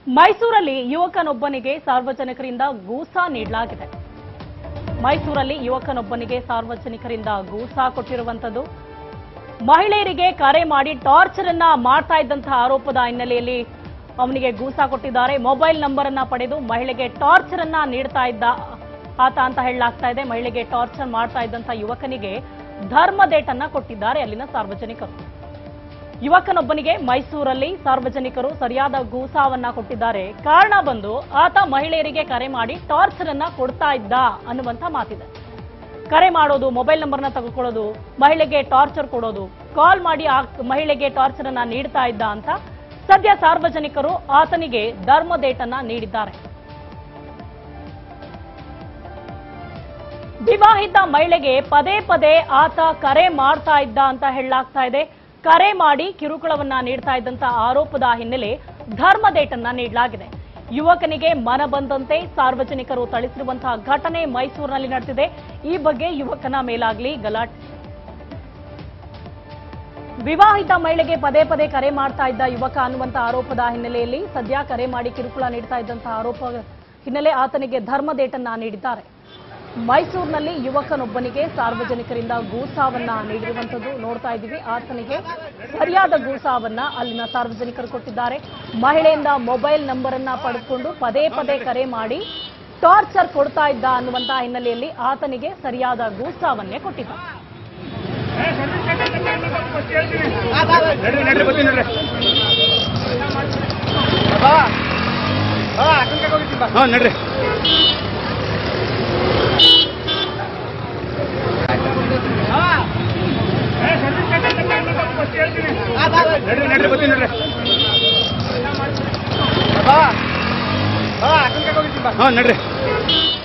ಮೈಸೂರಲ್ಲಿ ಯುವಕನೊಬ್ಬನಿಗೆ ಸಾರ್ವಜನಿಕರಿಂದ ಗೂಸಾ ನೀಡಲಾಗಿದೆ ಮೈಸೂರಲ್ಲಿ ಯುವಕನೊಬ್ಬನಿಗೆ ಸಾರ್ವಜನಿಕರಿಂದ ಗೂಸಾ ಕೊಟ್ಟಿರುವಂತದ್ದು ಮಹಿಳೆಯರಿಗೆ ಕರೆ ಮಾಡಿ ಟಾರ್ಚರ್ ಅನ್ನ ಮಾಡ್ತಾ ಇದ್ದಂತಹ ಆರೋಪದ ಹಿನ್ನೆಲೆಯಲ್ಲಿ ಅವನಿಗೆ ಗೂಸಾ ಕೊಟ್ಟಿದ್ದಾರೆ ಮೊಬೈಲ್ ನಂಬರ್ ಅನ್ನ ಪಡೆದು ಮಹಿಳೆಗೆ ಟಾರ್ಚರ್ ಅನ್ನ ನೀಡ್ತಾ ಇದ್ದ ಆತ ಅಂತ ಹೇಳಲಾಗ್ತಾ ಇದೆ ಮಹಿಳೆಗೆ ಟಾರ್ಚರ್ ಮಾಡ್ತಾ ಇದ್ದಂತಹ ಯುವಕನಿಗೆ ಧರ್ಮದೇಟನ್ನ ಕೊಟ್ಟಿದ್ದಾರೆ ಅಲ್ಲಿನ ಸಾರ್ವಜನಿಕರು ಯುವಕನೊಬ್ಬನಿಗೆ ಮೈಸೂರಲ್ಲಿ ಸಾರ್ವಜನಿಕರು ಸರಿಯಾದ ಗೂಸಾವನ್ನ ಕೊಟ್ಟಿದ್ದಾರೆ ಕಾರಣ ಬಂದು ಆತ ಮಹಿಳೆಯರಿಗೆ ಕರೆ ಮಾಡಿ ಟಾರ್ಚರ್ ಅನ್ನ ಕೊಡ್ತಾ ಇದ್ದ ಅನ್ನುವಂತ ಮಾತಿದೆ ಕರೆ ಮಾಡೋದು ಮೊಬೈಲ್ ನಂಬರ್ನ ತೆಗೆದುಕೊಳ್ಳೋದು ಮಹಿಳೆಗೆ ಟಾರ್ಚರ್ ಕೊಡೋದು ಕಾಲ್ ಮಾಡಿ ಆ ಮಹಿಳೆಗೆ ಟಾರ್ಚರ್ ಅನ್ನ ನೀಡ್ತಾ ಇದ್ದ ಅಂತ ಸದ್ಯ ಸಾರ್ವಜನಿಕರು ಆತನಿಗೆ ಧರ್ಮದೇಟನ್ನ ನೀಡಿದ್ದಾರೆ ವಿವಾಹಿತ ಮಹಿಳೆಗೆ ಪದೇ ಪದೇ ಆತ ಕರೆ ಮಾಡ್ತಾ ಇದ್ದ ಅಂತ ಹೇಳಲಾಗ್ತಾ ಇದೆ ಕರೆ ಮಾಡಿ ಕಿರುಕುಳವನ್ನ ನೀಡ್ತಾ ಇದ್ದಂತ ಆರೋಪದ ಹಿನ್ನೆಲೆ ಧರ್ಮದೇಟನ್ನ ನೀಡಲಾಗಿದೆ ಯುವಕನಿಗೆ ಮನ ಬಂದಂತೆ ಸಾರ್ವಜನಿಕರು ಥಳಿಸಿರುವಂತಹ ಘಟನೆ ಮೈಸೂರಿನಲ್ಲಿ ನಡೆದಿದೆ ಈ ಬಗ್ಗೆ ಯುವಕನ ಮೇಲಾಗ್ಲಿ ಗಲಾಟೆ ವಿವಾಹಿತ ಮಹಿಳೆಗೆ ಪದೇ ಪದೇ ಕರೆ ಮಾಡ್ತಾ ಇದ್ದ ಯುವಕ ಅನ್ನುವಂತ ಆರೋಪದ ಹಿನ್ನೆಲೆಯಲ್ಲಿ ಸದ್ಯ ಕರೆ ಮಾಡಿ ಕಿರುಕುಳ ನೀಡ್ತಾ ಇದ್ದಂತಹ ಆರೋಪ ಹಿನ್ನೆಲೆ ಆತನಿಗೆ ಧರ್ಮದೇಟನ್ನ ನೀಡಿದ್ದಾರೆ ಮೈಸೂರಿನಲ್ಲಿ ಯುವಕನೊಬ್ಬನಿಗೆ ಸಾರ್ವಜನಿಕರಿಂದ ಗೂಸಾವನ್ನ ನೀಡಿರುವಂತದ್ದು ನೋಡ್ತಾ ಇದ್ದೀವಿ ಆತನಿಗೆ ಸರಿಯಾದ ಗೂಸಾವನ್ನ ಅಲ್ಲಿನ ಸಾರ್ವಜನಿಕರು ಕೊಟ್ಟಿದ್ದಾರೆ ಮಹಿಳೆಯಿಂದ ಮೊಬೈಲ್ ನಂಬರ್ ಅನ್ನ ಪಡೆದುಕೊಂಡು ಪದೇ ಪದೇ ಕರೆ ಮಾಡಿ ಟಾರ್ಚರ್ ಕೊಡ್ತಾ ಇದ್ದ ಅನ್ನುವಂತಹ ಹಿನ್ನೆಲೆಯಲ್ಲಿ ಆತನಿಗೆ ಸರಿಯಾದ ಗೂಸಾವನ್ನೇ ಕೊಟ್ಟಿದ್ದಾರೆ ನಡ್ರಿ ನಡ್ರಿ ಬರ್ತೀನಿ ನಡ್ರಿ ಹಾಂ ನಡ್ರಿ ನಡ್ರಿ ನಡ್ರಿ ಬರ್ತೀನಿ ನಡ್ರಿ ಹಾಂ ನಡ್ರಿ